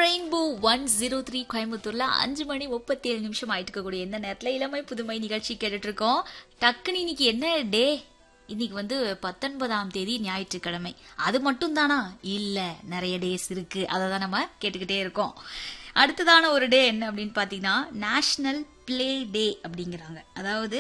rainbow one zero three கோயம்புத்தூர்ல அஞ்சு மணி முப்பத்தி ஏழு நிமிஷம் ஆயிட்டு இருக்கக்கூடிய இந்த நேரத்துல இளமை புதுமை நிகழ்ச்சி கேட்டுட்டு இருக்கோம் டக்குன்னு இன்னைக்கு என்ன டே இன்னைக்கு வந்து பத்தொன்பதாம் தேதி ஞாயிற்றுக்கிழமை அது மட்டும் தானா இல்ல நிறைய டேஸ் இருக்கு அதை தான் நம்ம கேட்டுக்கிட்டே இருக்கோம் அடுத்ததான ஒரு டே என்ன அப்படின்னு பாத்தீங்கன்னா நேஷனல் பிளே டே அப்படிங்கிறாங்க அதாவது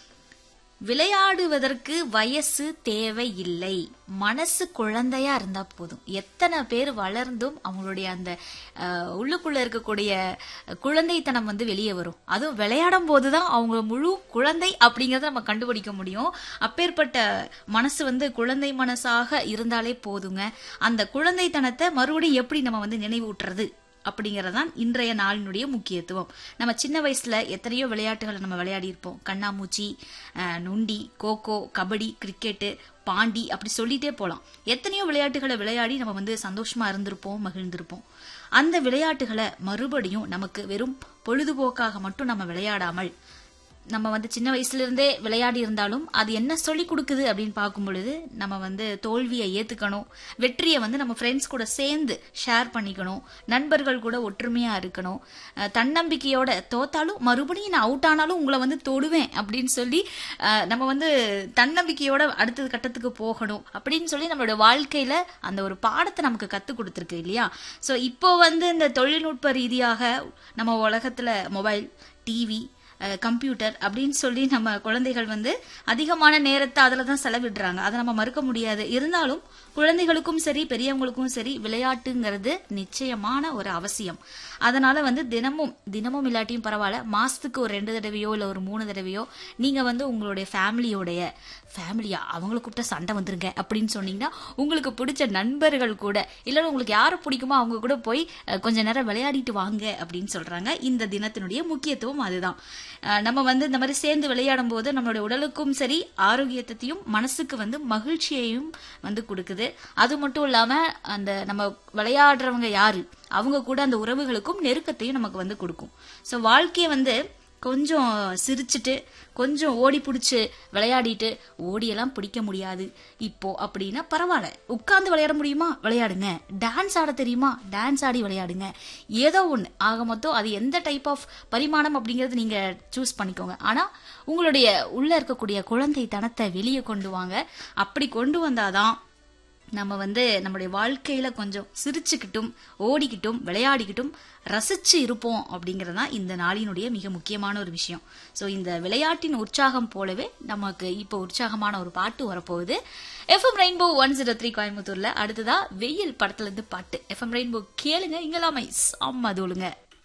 விளையாடுவதற்கு வயசு தேவையில்லை மனசு குழந்தையா இருந்தா போதும் எத்தனை பேர் வளர்ந்தும் அவங்களுடைய அந்த அஹ், உள்ளுக்குள்ள இருக்கக்கூடிய குழந்தைத்தனம் வந்து வெளியே வரும் அதுவும் விளையாடும் போதுதான் அவங்க முழு குழந்தை அப்படிங்கறத நம்ம கண்டுபிடிக்க முடியும் அப்பேற்பட்ட மனசு வந்து குழந்தை மனசாக இருந்தாலே போதுங்க அந்த குழந்தைத்தனத்தை மறுபடியும் எப்படி நம்ம வந்து நினைவூட்டுறது அப்படிங்கறதுதான் இன்றைய நாளினுடைய முக்கியத்துவம் நம்ம சின்ன வயசுல எத்தனையோ விளையாட்டுகளை நம்ம விளையாடி இருப்போம் கண்ணாமூச்சி அஹ், நொண்டி கோகோ கபடி கிரிக்கெட்டு பாண்டி அப்படி சொல்லிட்டே போலாம் எத்தனையோ விளையாட்டுகளை விளையாடி நம்ம வந்து சந்தோஷமா இருந்திருப்போம் மகிழ்ந்திருப்போம் அந்த விளையாட்டுகளை மறுபடியும் நமக்கு வெறும் பொழுதுபோக்காக மட்டும் நம்ம விளையாடாமல் நம்ம வந்து சின்ன வயசுல இருந்தே விளையாடி இருந்தாலும் அது என்ன சொல்லி கொடுக்குது அப்படின்னு பார்க்கும் பொழுது நம்ம வந்து தோல்வியை ஏத்துக்கணும் வெற்றியை வந்து நம்ம ஃப்ரெண்ட்ஸ் கூட சேர்ந்து ஷேர் பண்ணிக்கணும் நண்பர்கள் கூட ஒற்றுமையா இருக்கணும் அஹ் தன்னம்பிக்கையோட தோத்தாலும் மறுபடியும் நான் அவுட் ஆனாலும் உங்களை வந்து தொடுவேன் அப்படின்னு சொல்லி அஹ் நம்ம வந்து தன்னம்பிக்கையோட அடுத்த கட்டத்துக்கு போகணும் அப்படின்னு சொல்லி நம்மளோட வாழ்க்கையில அந்த ஒரு பாடத்தை நமக்கு கத்து கொடுத்துருக்கு இல்லையா சோ இப்போ வந்து இந்த தொழில்நுட்ப ரீதியாக நம்ம உலகத்துல மொபைல் டிவி அஹ், கம்ப்யூட்டர் அப்படின்னு சொல்லி நம்ம குழந்தைகள் வந்து அதிகமான நேரத்தை அதில் தான் செலவிடுறாங்க அதை நம்ம மறுக்க முடியாது இருந்தாலும் குழந்தைகளுக்கும் சரி பெரியவங்களுக்கும் சரி விளையாட்டுங்கிறது நிச்சயமான ஒரு அவசியம் அதனால வந்து தினமும் தினமும் இல்லாட்டியும் பரவாயில்ல மாசத்துக்கு ஒரு ரெண்டு தடவையோ இல்லை ஒரு மூணு தடவையோ நீங்க வந்து உங்களுடைய ஃபேமிலியோடைய ஃபேமிலியா அவங்கள கூப்பிட்ட சண்டை வந்துருங்க அப்படின்னு சொன்னீங்கன்னா உங்களுக்கு பிடிச்ச நண்பர்கள் கூட இல்லைன்னா உங்களுக்கு யாரை பிடிக்குமோ அவங்க கூட போய் அஹ், கொஞ்ச நேரம் விளையாடிட்டு வாங்க அப்படின்னு சொல்றாங்க இந்த தினத்தினுடைய முக்கியத்துவம் அதுதான் அஹ், நம்ம வந்து இந்த மாதிரி சேர்ந்து விளையாடும் போது நம்மளுடைய உடலுக்கும் சரி ஆரோக்கியத்தையும் மனசுக்கு வந்து மகிழ்ச்சியையும் வந்து கொடுக்குது அது மட்டும் இல்லாம அந்த நம்ம விளையாடுறவங்க யாரு அவங்க கூட அந்த உறவுகளுக்கும் நெருக்கத்தையும் நமக்கு வந்து கொடுக்கும் ஸோ வாழ்க்கையை வந்து கொஞ்சம் சிரிச்சுட்டு கொஞ்சம் ஓடி பிடிச்சி விளையாடிட்டு ஓடியெல்லாம் பிடிக்க முடியாது இப்போ அப்படின்னா பரவாயில்ல உட்கார்ந்து விளையாட முடியுமா விளையாடுங்க டான்ஸ் ஆட தெரியுமா டான்ஸ் ஆடி விளையாடுங்க ஏதோ ஒன்று ஆக மொத்தம் அது எந்த டைப் ஆஃப் பரிமாணம் அப்படிங்கறது நீங்க சூஸ் பண்ணிக்கோங்க ஆனா உங்களுடைய உள்ள இருக்கக்கூடிய குழந்தை தனத்தை வெளியே கொண்டு வாங்க அப்படி கொண்டு வந்தாதான் நம்ம வந்து நம்மளுடைய வாழ்க்கையில கொஞ்சம் சிரிச்சுக்கிட்டும் ஓடிக்கிட்டும் விளையாடிக்கிட்டும் ரசிச்சு இருப்போம் அப்படிங்கிறது தான் இந்த நாளினுடைய மிக முக்கியமான ஒரு விஷயம் ஸோ இந்த விளையாட்டின் உற்சாகம் போலவே நமக்கு இப்போ உற்சாகமான ஒரு பாட்டு வரப்போகுது FM rainbow one zero three கோயம்புத்தூர்ல அடுத்ததா வெயில் படத்துல இருந்து பாட்டு எஃப்எம் ரெயின்போ கேளுங்க இங்கெல்லாமே செம்ம தோளுங்க